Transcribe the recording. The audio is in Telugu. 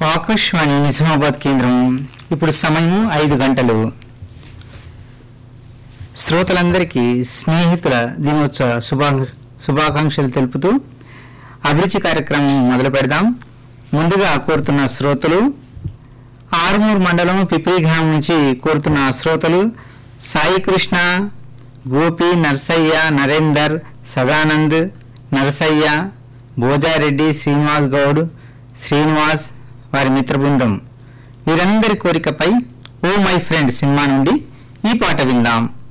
ఆకాశవాణి నిజామాబాద్ కేంద్రం ఇప్పుడు సమయం ఐదు గంటలు శ్రోతలందరికీ స్నేహితుల దినోత్సవ శుభా శుభాకాంక్షలు తెలుపుతూ అభిరుచి కార్యక్రమం మొదలు పెడదాం ముందుగా కోరుతున్న శ్రోతలు ఆరుమూరు మండలం పిపి గ్రామం నుంచి కోరుతున్న శ్రోతలు సాయి కృష్ణ గోపి నర్సయ్య నరేందర్ సదానంద్ నరసయ్య భోజారెడ్డి శ్రీనివాస్ గౌడ్ శ్రీనివాస్ వారి మిత్ర బృందం వీరందరి కోరికపై ఓ మై ఫ్రెండ్ సినిమా నుండి ఈ పాట విందాం